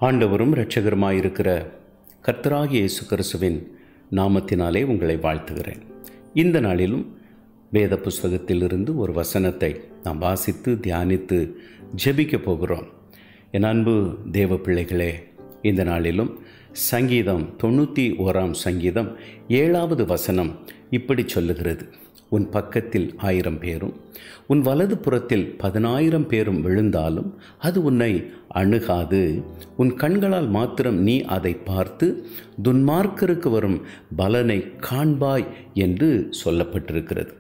ஆண்டவரும் இரட்சகருமாயிருக்கிற கர்த்தராகிய இயேசு கிறிஸ்துவின் நாமத்தினாலே உங்களை வாழ்த்துகிறேன் இந்த நாளிலும் வேத புஸ்தகத்திலிருந்து ஒரு வசனத்தை நாம் வாசித்து தியானித்து ஜெபிக்க போகிறோம் என் அன்பு தேவ பிள்ளைகளே இந்த நாளிலும் சங்கீதம் தொண்ணூற்றி ஓராம் சங்கீதம் ஏழாவது வசனம் இப்படி சொல்லுகிறது உன் பக்கத்தில் ஆயிரம் பேரும் உன் வலது புறத்தில் பதினாயிரம் பேரும் விழுந்தாலும் அது உன்னை அணுகாது உன் கண்களால் மாத்திரம் நீ அதை பார்த்து துன்மார்க்கருக்கு வரும் பலனை காண்பாய் என்று சொல்லப்பட்டிருக்கிறது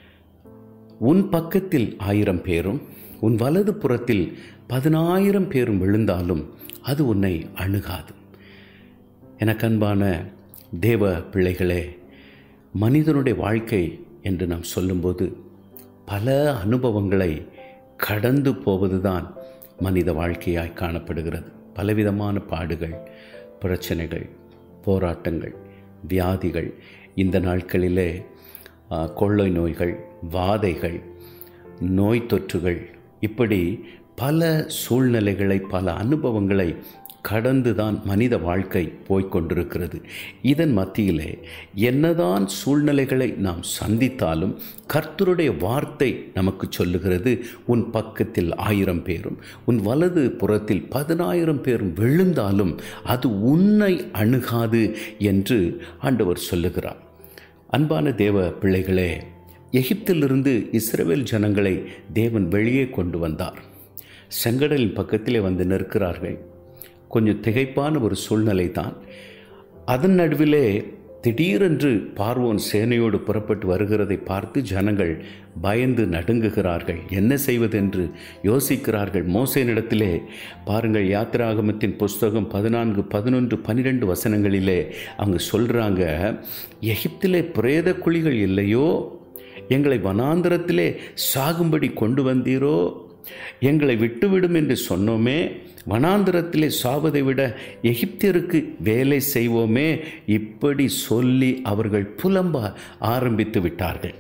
உன் பக்கத்தில் ஆயிரம் பேரும் உன் வலது புறத்தில் பதினாயிரம் பேரும் விழுந்தாலும் அது உன்னை அணுகாது எனக்கு அன்பான தேவ பிள்ளைகளே மனிதனுடைய வாழ்க்கை என்று நாம் சொல்லும்போது பல அனுபவங்களை கடந்து போவதுதான் மனித வாழ்க்கையாய் காணப்படுகிறது பலவிதமான பாடுகள் பிரச்சனைகள் போராட்டங்கள் வியாதிகள் இந்த நாட்களிலே ஆ, கொள்ளை நோய்கள் வாதைகள் நோய் தொற்றுகள் இப்படி பல சூழ்நிலைகளை பல அனுபவங்களை கடந்துதான் மனித வாழ்க்கை போய்க்கொண்டிருக்கிறது இதன் மத்தியிலே என்னதான் சூழ்நிலைகளை நாம் சந்தித்தாலும் கர்த்தருடைய வார்த்தை நமக்கு சொல்லுகிறது உன் பக்கத்தில் ஆயிரம் பேரும் உன் வலது புறத்தில் பதினாயிரம் பேரும் விழுந்தாலும் அது உன்னை அணுகாது என்று ஆண்டவர் சொல்லுகிறார் அன்பான தேவ பிள்ளைகளே எகிப்திலிருந்து இஸ்ரவேல் ஜனங்களை தேவன் வெளியே கொண்டு வந்தார் செங்கடலின் பக்கத்திலே வந்து நிற்கிறார்கள் கொஞ்சம் திகைப்பான ஒரு சூழ்நிலை தான் அதன் நடுவிலே திடீரென்று பார்வோன் சேனையோடு புறப்பட்டு வருகிறதை பார்த்து ஜனங்கள் பயந்து நடுங்குகிறார்கள் என்ன செய்வதென்று யோசிக்கிறார்கள் மோசேனிடத்திலே பாருங்கள் யாத்திராகமத்தின் புஸ்தகம் பதினான்கு பதினொன்று பன்னிரெண்டு வசனங்களிலே அவங்க சொல்கிறாங்க எகிப்திலே பிரேத குழிகள் இல்லையோ எங்களை வனாந்திரத்திலே சாகும்படி கொண்டு வந்தீரோ எங்களை விட்டுவிடும் என்று சொன்னோமே வனாந்திரத்திலே சாவதை விட எகிப்தியருக்கு வேலை செய்வோமே இப்படி சொல்லி அவர்கள் புலம்ப ஆரம்பித்து விட்டார்கள்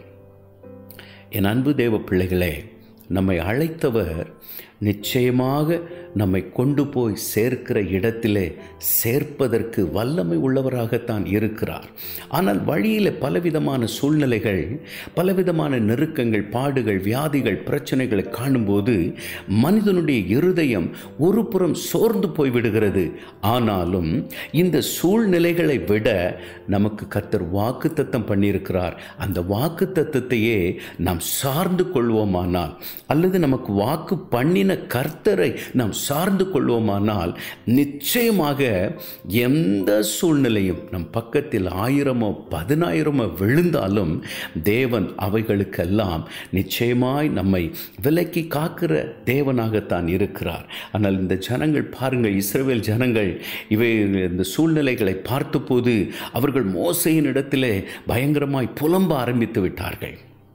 என் அன்பு தேவ பிள்ளைகளே நம்மை அழைத்தவர் நிச்சயமாக நம்மை கொண்டு போய் சேர்க்கிற இடத்திலே சேர்ப்பதற்கு வல்லமை உள்ளவராகத்தான் இருக்கிறார் ஆனால் வழியில் பலவிதமான சூழ்நிலைகள் பலவிதமான நெருக்கங்கள் பாடுகள் வியாதிகள் பிரச்சனைகளை காணும்போது மனிதனுடைய இருதயம் ஒரு புறம் சோர்ந்து போய்விடுகிறது ஆனாலும் இந்த சூழ்நிலைகளை விட நமக்கு கர்த்தர் வாக்கு தத்தம் பண்ணியிருக்கிறார் அந்த வாக்கு தத்தத்தையே நாம் சார்ந்து கொள்வோமானால் அல்லது நமக்கு வாக்கு பண்ணின கர்த்தரை நாம் சார்ந்து கொள்வோமானால் நிச்சயமாக எந்த சூழ்நிலையும் நம் பக்கத்தில் ஆயிரமோ பதினாயிரமோ விழுந்தாலும் தேவன் அவைகளுக்கெல்லாம் நிச்சயமாய் நம்மை விலக்கி காக்கிற தேவனாகத்தான் இருக்கிறார் ஆனால் இந்த ஜனங்கள் பாருங்கள் இஸ்ரவேல் ஜனங்கள் இவை இந்த சூழ்நிலைகளை பார்த்தபோது அவர்கள் மோசையின் இடத்திலே பயங்கரமாய் புலம்ப ஆரம்பித்து விட்டார்கள்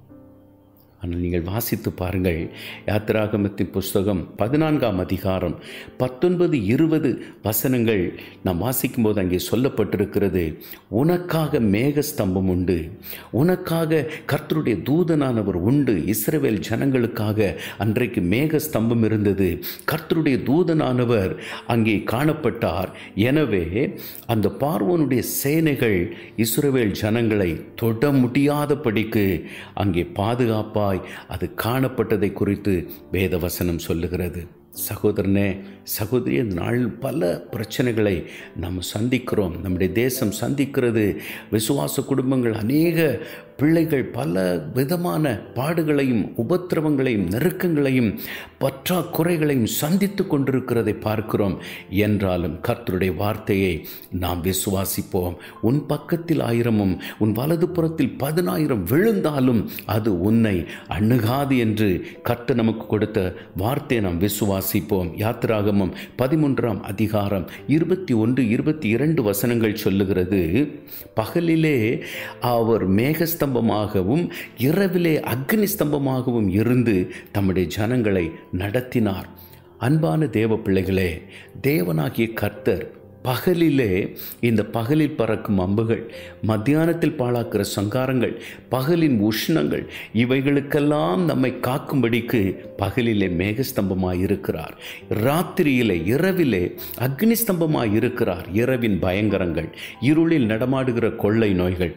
ஆனால் நீங்கள் வாசித்து பாருங்கள் யாத்திராகமத்தின் புஸ்தகம் பதினான்காம் அதிகாரம் பத்தொன்பது இருபது வசனங்கள் நாம் வாசிக்கும்போது அங்கே சொல்லப்பட்டிருக்கிறது உனக்காக மேக ஸ்தம்பம் உண்டு உனக்காக கர்த்தருடைய தூதனானவர் உண்டு இஸ்ரவேல் ஜனங்களுக்காக அன்றைக்கு மேக ஸ்தம்பம் இருந்தது கர்த்தருடைய தூதனானவர் அங்கே காணப்பட்டார் எனவே அந்த பார்வோனுடைய சேனைகள் இஸ்ரவேல் ஜனங்களை தொட முடியாதபடிக்கு அங்கே பாதுகாப்பாய் அது காணப்பட்டதை குறித்து வேதவசனம் சொல்லுகிறது சகோதரனே சகோதரி இந்த நாள் பல பிரச்சனைகளை நாம் சந்திக்கிறோம் நம்முடைய தேசம் சந்திக்கிறது விசுவாச குடும்பங்கள் அநேக பிள்ளைகள் பல விதமான பாடுகளையும் உபத்திரவங்களையும் நெருக்கங்களையும் பற்றாக்குறைகளையும் சந்தித்து கொண்டிருக்கிறதை பார்க்கிறோம் என்றாலும் கர்த்தருடைய வார்த்தையை நாம் விசுவாசிப்போம் உன் பக்கத்தில் ஆயிரமும் உன் வலது புறத்தில் பதினாயிரம் விழுந்தாலும் அது உன்னை அணுகாது என்று கர்த்தர் நமக்கு கொடுத்த வார்த்தையை நாம் விசுவாசிப்போம் யாத்திராகமம் பதிமூன்றாம் அதிகாரம் இருபத்தி ஒன்று இருபத்தி இரண்டு வசனங்கள் சொல்லுகிறது பகலிலே அவர் மேகஸ்தம்பமாகவும் இரவிலே அக்னி ஸ்தம்பமாகவும் இருந்து தம்முடைய ஜனங்களை நடத்தினார் அன்பான தேவ பிள்ளைகளே தேவனாகிய கர்த்தர் பகலிலே இந்த பகலில் பறக்கும் அம்புகள் மத்தியானத்தில் பாழாக்கிற சங்காரங்கள் பகலின் உஷ்ணங்கள் இவைகளுக்கெல்லாம் நம்மை காக்கும்படிக்கு பகலிலே மேகஸ்தம்பமாய் இருக்கிறார் ராத்திரியிலே இரவிலே அக்னி ஸ்தம்பமாய் இருக்கிறார் இரவின் பயங்கரங்கள் இருளில் நடமாடுகிற கொள்ளை நோய்கள்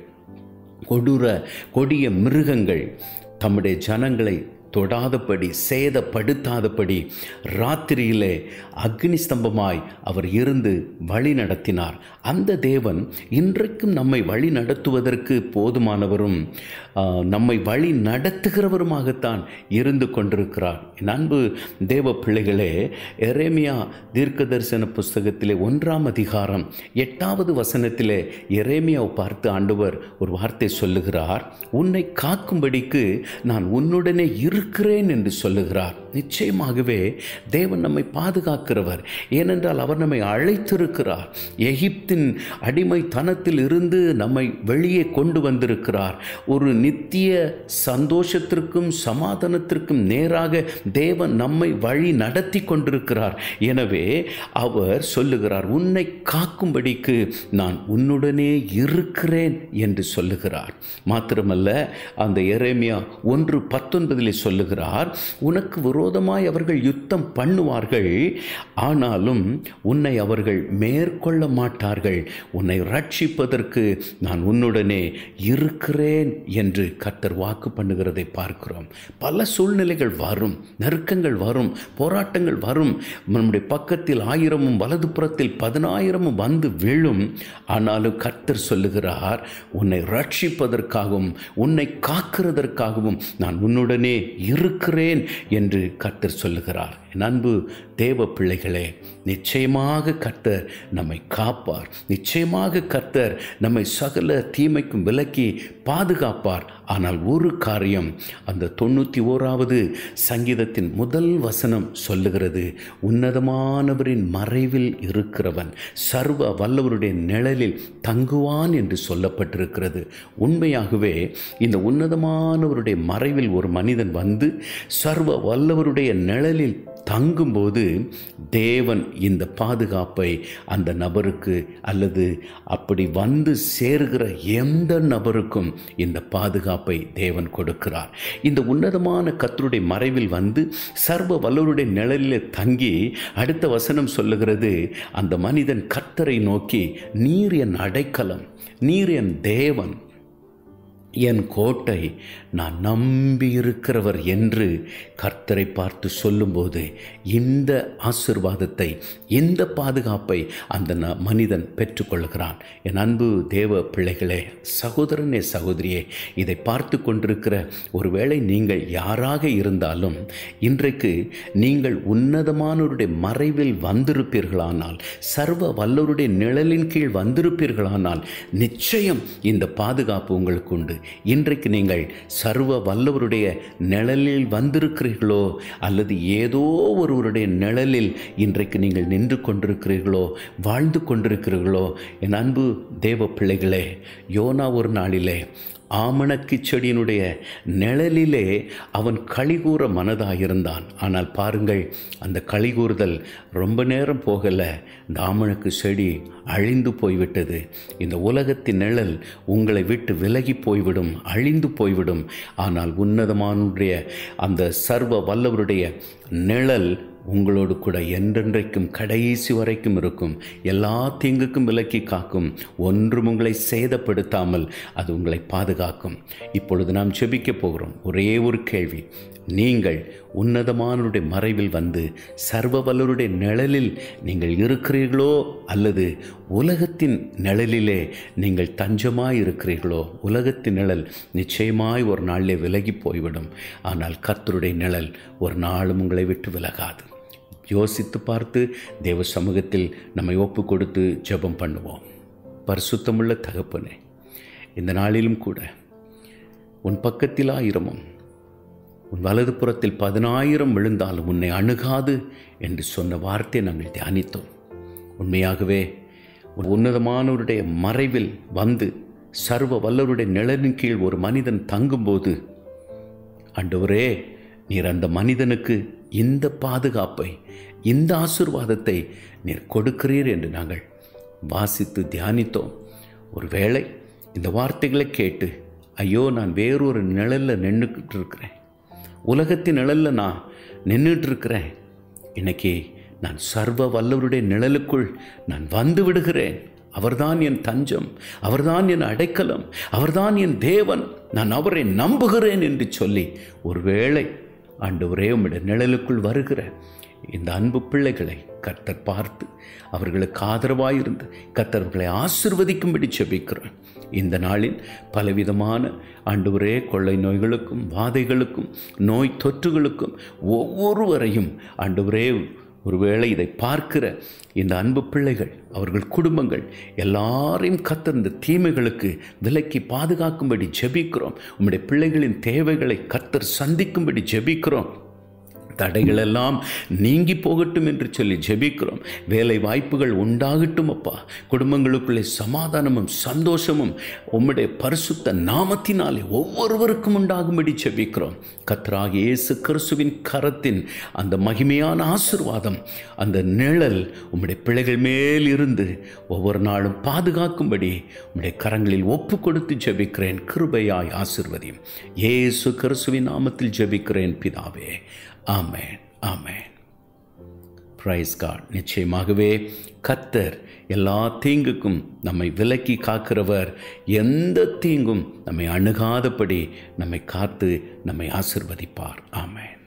கொடூர கொடிய மிருகங்கள் தம்முடைய ஜனங்களை தொடாதபடி சேதப்படுத்தாதபடி ராத்திரியிலே அக்னி ஸ்தம்பமாய் அவர் இருந்து வழி நடத்தினார் அந்த தேவன் இன்றைக்கும் நம்மை வழி நடத்துவதற்கு போதுமானவரும் ஆ, நம்மை வழி நடத்துகிறவருமாகத்தான் இருந்து கொண்டிருக்கிறார் என் அன்பு தேவ பிள்ளைகளே எரேமியா தீர்க்க தரிசன புஸ்தகத்திலே ஒன்றாம் அதிகாரம் எட்டாவது வசனத்திலே எரேமியாவை பார்த்து ஆண்டவர் ஒரு வார்த்தை சொல்லுகிறார் உன்னை காக்கும்படிக்கு நான் உன்னுடனே இருக்கிறேன் என்று சொல்லுகிறார் நிச்சயமாகவே தேவன் நம்மை பாதுகாக்கிறவர் ஏனென்றால் அவர் நம்மை அழைத்திருக்கிறார் எகிப்தின் அடிமைத்தனத்தில் இருந்து நம்மை வெளியே கொண்டு வந்திருக்கிறார் ஒரு நித்திய சந்தோஷத்திற்கும் சமாதானத்திற்கும் நேராக தேவன் நம்மை வழி நடத்தி கொண்டிருக்கிறார் எனவே அவர் சொல்லுகிறார் உன்னை காக்கும்படிக்கு நான் உன்னுடனே இருக்கிறேன் என்று சொல்லுகிறார் மாத்திரமல்ல அந்த எரேமியா ஒன்று பத்தொன்பதிலே சொல்லுகிறார் உனக்கு விரோதமாய் அவர்கள் யுத்தம் பண்ணுவார்கள் ஆனாலும் உன்னை அவர்கள் மேற்கொள்ள மாட்டார்கள் உன்னை ரட்சிப்பதற்கு நான் உன்னுடனே இருக்கிறேன் என்று கர்த்தர் வாக்கு பண்ணுகிறதை பார்க்கிறோம் பல சூழ்நிலைகள் வரும் நெருக்கங்கள் வரும் போராட்டங்கள் வரும் நம்முடைய பக்கத்தில் ஆயிரமும் வலது புறத்தில் பதினாயிரமும் வந்து விழும் ஆனாலும் கர்த்தர் சொல்லுகிறார் உன்னை ரட்சிப்பதற்காகவும் உன்னை காக்கிறதற்காகவும் நான் உன்னுடனே இருக்கிறேன் என்று கர்த்தர் சொல்லுகிறார் என் அன்பு தேவ பிள்ளைகளே நிச்சயமாக கர்த்தர் நம்மை காப்பார் நிச்சயமாக கர்த்தர் நம்மை சகல தீமைக்கும் விலக்கி பாதுகாப்பார் ஆனால் ஒரு காரியம் அந்த தொண்ணூற்றி ஓராவது சங்கீதத்தின் முதல் வசனம் சொல்லுகிறது உன்னதமானவரின் மறைவில் இருக்கிறவன் சர்வ வல்லவருடைய நிழலில் தங்குவான் என்று சொல்லப்பட்டிருக்கிறது உண்மையாகவே இந்த உன்னதமானவருடைய மறைவில் ஒரு மனிதன் வந்து சர்வ வல்லவருடைய நிழலில் தங்கும்போது தேவன் இந்த பாதுகாப்பை அந்த நபருக்கு அல்லது அப்படி வந்து சேர்கிற எந்த நபருக்கும் இந்த பாதுகாப்பை தேவன் கொடுக்கிறார் இந்த உன்னதமான கத்தருடைய மறைவில் வந்து சர்வ வல்லவருடைய நிழலில் தங்கி அடுத்த வசனம் சொல்லுகிறது அந்த மனிதன் கர்த்தரை நோக்கி நீர் என் அடைக்கலம் நீர் என் தேவன் என் கோட்டை நான் நம்பி இருக்கிறவர் என்று கர்த்தரை பார்த்து சொல்லும்போது இந்த ஆசிர்வாதத்தை இந்த பாதுகாப்பை அந்த ந- மனிதன் பெற்றுக்கொள்கிறான் என் அன்பு தேவ பிள்ளைகளே சகோதரனே சகோதரியே இதை பார்த்து கொண்டிருக்கிற ஒருவேளை நீங்கள் யாராக இருந்தாலும் இன்றைக்கு நீங்கள் உன்னதமானவருடைய மறைவில் வந்திருப்பீர்களானால் சர்வ வல்லவருடைய நிழலின் கீழ் வந்திருப்பீர்களானால் நிச்சயம் இந்த பாதுகாப்பு உங்களுக்கு உண்டு இன்றைக்கு நீங்கள் சர்வ வல்லவருடைய நிழலில் வந்திருக்கிறீர்களோ அல்லது ஏதோ ஒருவருடைய நிழலில் இன்றைக்கு நீங்கள் நின்று கொண்டிருக்கிறீர்களோ வாழ்ந்து கொண்டிருக்கிறீர்களோ என் அன்பு தேவ பிள்ளைகளே யோனா ஒரு நாளிலே ஆமணக்குச் செடியினுடைய நிழலிலே அவன் கழிகூற மனதாயிருந்தான் ஆனால் பாருங்கள் அந்த கழிகூறுதல் ரொம்ப நேரம் போகலை இந்த ஆமணக்கு செடி அழிந்து போய்விட்டது இந்த உலகத்தின் நிழல் உங்களை விட்டு விலகி போய்விடும் அழிந்து போய்விடும் ஆனால் உன்னதமானுடைய அந்த சர்வ வல்லவருடைய நிழல் உங்களோடு கூட என்றென்றைக்கும் கடைசி வரைக்கும் இருக்கும் எல்லா தீங்குக்கும் விலக்கி காக்கும் ஒன்றும் உங்களை சேதப்படுத்தாமல் அது உங்களை பாதுகாக்கும் இப்பொழுது நாம் செபிக்க போகிறோம் ஒரே ஒரு கேள்வி நீங்கள் உன்னதமானுடைய மறைவில் வந்து சர்வ வல்லவருடைய நிழலில் நீங்கள் இருக்கிறீர்களோ அல்லது உலகத்தின் நிழலிலே நீங்கள் தஞ்சமாய் இருக்கிறீர்களோ உலகத்தின் நிழல் நிச்சயமாய் ஒரு நாளிலே விலகி போய்விடும் ஆனால் கர்த்தருடைய நிழல் ஒரு நாளும் உங்களை விட்டு விலகாது யோசித்து பார்த்து தேவ சமூகத்தில் நம்மை ஒப்பு கொடுத்து ஜெபம் பண்ணுவோம் பரிசுத்தமுள்ள தகப்பனே இந்த நாளிலும் கூட உன் பக்கத்தில் ஆயிரமும் உன் வலது புறத்தில் பதினாயிரம் விழுந்தாலும் உன்னை அணுகாது என்று சொன்ன வார்த்தை நாங்கள் தியானித்தோம் உண்மையாகவே உன் உன்னதமானவருடைய மறைவில் வந்து சர்வ வல்லவருடைய நிழலின் கீழ் ஒரு மனிதன் தங்கும்போது ஆண்டவரே நீர் அந்த மனிதனுக்கு இந்த பாதுகாப்பை இந்த ஆசிர்வாதத்தை நீர் கொடுக்கிறீர் என்று நாங்கள் வாசித்து தியானித்தோம் ஒருவேளை இந்த வார்த்தைகளை கேட்டு ஐயோ நான் வேறொரு நிழலில் நின்றுக்கிட்டு இருக்கிறேன் உலகத்தின் நிழலில் நான் நின்றுட்டு இருக்கிறேன் இன்னைக்கு நான் சர்வ வல்லவருடைய நிழலுக்குள் நான் வந்து விடுகிறேன் அவர்தான் என் தஞ்சம் அவர்தான் என் அடைக்கலம் அவர்தான் என் தேவன் நான் அவரை நம்புகிறேன் என்று சொல்லி ஒருவேளை ஆண்டவரே உம்முடைய நிழலுக்குள் வருகிற இந்த அன்பு பிள்ளைகளை கர்த்தர் பார்த்து அவர்களுக்கு ஆதரவாயிருந்து கர்த்தர்களை ஆசிர்வதிக்கும்படி செபிக்கிறேன் இந்த நாளில் பலவிதமான ஆண்டவரே கொள்ளை நோய்களுக்கும் வாதைகளுக்கும் நோய் தொற்றுகளுக்கும் ஒவ்வொருவரையும் ஆண்டவரே ஒருவேளை இதை பார்க்கிற இந்த அன்பு பிள்ளைகள் அவர்கள் குடும்பங்கள் எல்லாரையும் கத்தர் இந்த தீமைகளுக்கு விலக்கி பாதுகாக்கும்படி ஜெபிக்கிறோம் உம்முடைய பிள்ளைகளின் தேவைகளை கத்தர் சந்திக்கும்படி ஜெபிக்கிறோம் தடைகளெல்லாம் நீங்கி போகட்டும் என்று சொல்லி ஜெபிக்கிறோம் வேலை வாய்ப்புகள் உண்டாகட்டும் அப்பா குடும்பங்களுக்குள்ளே சமாதானமும் சந்தோஷமும் உம்முடைய பரிசுத்த நாமத்தினாலே ஒவ்வொருவருக்கும் உண்டாகும்படி ஜெபிக்கிறோம் கத்ராக இயேசு கிறிஸ்துவின் கரத்தின் அந்த மகிமையான ஆசிர்வாதம் அந்த நிழல் உம்முடைய பிள்ளைகள் மேல் இருந்து ஒவ்வொரு நாளும் பாதுகாக்கும்படி உம்முடைய கரங்களில் ஒப்பு கொடுத்து ஜெபிக்கிறேன் கிருபையாய் ஆசிர்வதியும் இயேசு கிறிஸ்துவின் நாமத்தில் ஜெபிக்கிறேன் பிதாவே ஆமேன் ஆமேன் பிரைஸ் காட் நிச்சயமாகவே கத்தர் எல்லா தீங்குக்கும் நம்மை விலக்கி காக்கிறவர் எந்த தீங்கும் நம்மை அணுகாதபடி நம்மை காத்து நம்மை ஆசிர்வதிப்பார் ஆமேன்